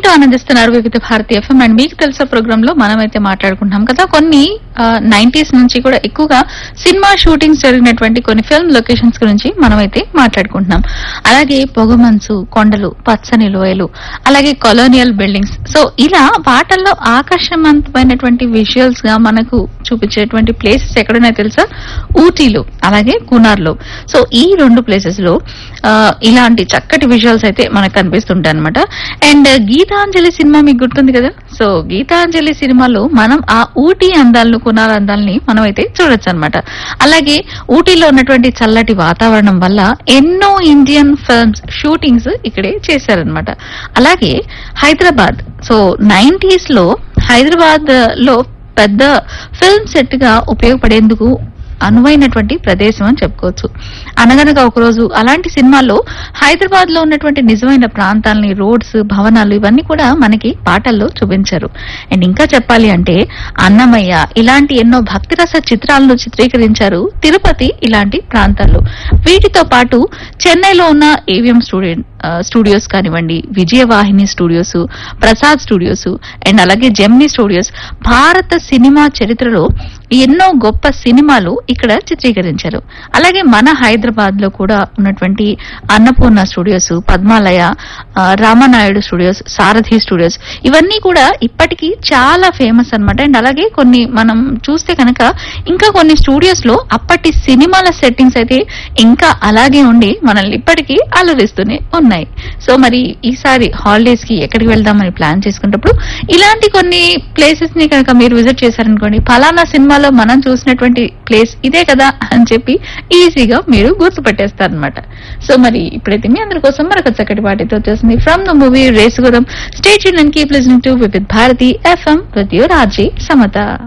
వింటూ ఆనందిస్తున్నారు వివిధ భారతి ఎఫ్ఎం అండ్ మీకు తెలుసా ప్రోగ్రామ్ లో మనమైతే మాట్లాడుకుంటున్నాం కదా కొన్ని నైన్టీస్ నుంచి కూడా ఎక్కువగా సినిమా షూటింగ్స్ జరిగినటువంటి కొన్ని ఫిల్మ్ లొకేషన్స్ గురించి మనమైతే మాట్లాడుకుంటున్నాం అలాగే పొగమంచు కొండలు పచ్చని లోయలు అలాగే కొలోనియల్ బిల్డింగ్స్ సో ఇలా వాటల్లో ఆకర్షవంతమైనటువంటి విజువల్స్ గా మనకు చూపించేటువంటి ప్లేసెస్ ఎక్కడున్నాయో తెలుసా ఊటీలో అలాగే కునార్లో సో ఈ రెండు ప్లేసెస్ లో ఆ, ఇలాంటి చక్కటి విజువల్స్ అయితే మనకు కనిపిస్తుంటాయి అనమాట అండ్ గీతాంజలి సినిమా మీకు గుర్తుంది కదా సో గీతాంజలి సినిమాలో మనం ఆ ఊటీ అందాలను కునార్ అందాలని మనం అయితే చూడొచ్చు అనమాట అలాగే ఊటీలో ఉన్నటువంటి చల్లటి వాతావరణం వల్ల ఎన్నో ఇండియన్ ఫిల్మ్స్ షూటింగ్స్ ఇక్కడే చేశారనమాట అలాగే హైదరాబాద్ సో నైన్టీస్ లో హైదరాబాద్ లో పెద్ద ఫిల్మ్ సెట్ గా ఉపయోగపడేందుకు అనువైనటువంటి ప్రదేశం అని చెప్పుకోవచ్చు అనగనగా ఒకరోజు అలాంటి సినిమాల్లో హైదరాబాద్ లో ఉన్నటువంటి నిజమైన ప్రాంతాలని రోడ్స్ భవనాలు ఇవన్నీ కూడా మనకి పాటల్లో చూపించారు అండ్ ఇంకా చెప్పాలి అంటే అన్నమయ్య ఇలాంటి ఎన్నో భక్తిరస చిత్రాలను చిత్రీకరించారు తిరుపతి ఇలాంటి ప్రాంతాల్లో వీటితో పాటు చెన్నైలో ఉన్న ఏవిఎం స్టూడియో ఆ, స్టూడియోస్ కానివ్వండి Vijaya Vahini studios Prasad studios and అలాగే జెమ్నీ స్టూడియోస్ భారత సినిమా చరిత్రలో ఎన్నో గొప్ప సినిమాలు ఇక్కడ చిత్రీకరించారు అలాగే మన హైదరాబాద్ లో కూడా ఉన్నటువంటి అన్నపూర్ణ స్టూడియోస్ పద్మాలయ ఆ, రామనాయుడు స్టూడియోస్ సారథి స్టూడియోస్ ఇవన్నీ కూడా ఇప్పటికీ చాలా ఫేమస్ అన్నమాట అండ్ అలాగే కొన్ని మనం చూస్తే కనుక ఇంకా కొన్ని స్టూడియోస్ లో అప్పటి సినిమాల సెట్టింగ్స్ అయితే ఇంకా అలాగే ఉండి మనల్ని ఇప్పటికీ అలరిస్తూనే ఉన్నాయి సో మరి ఈసారి హాలిడేస్ కి ఎక్కడికి వెళ్దామని ప్లాన్ చేసుకున్నప్పుడు ఇలాంటి కొన్ని ప్లేసెస్ ని కనుక మీరు విజిట్ చేశారనుకోండి ఫలానా సినిమాలో మనం చూసినటువంటి ప్లేస్ ఇదే కదా అని చెప్పి ఈజీగా మీరు గుర్తుపెట్టేస్తారనమాట సో మరి ఇప్పుడైతే మీ అందరి కోసం మరొక చక్కటి పాటితో వచ్చేసింది from the movie Race Gurram state and keep listening to with Bharati FM with your Raji Samata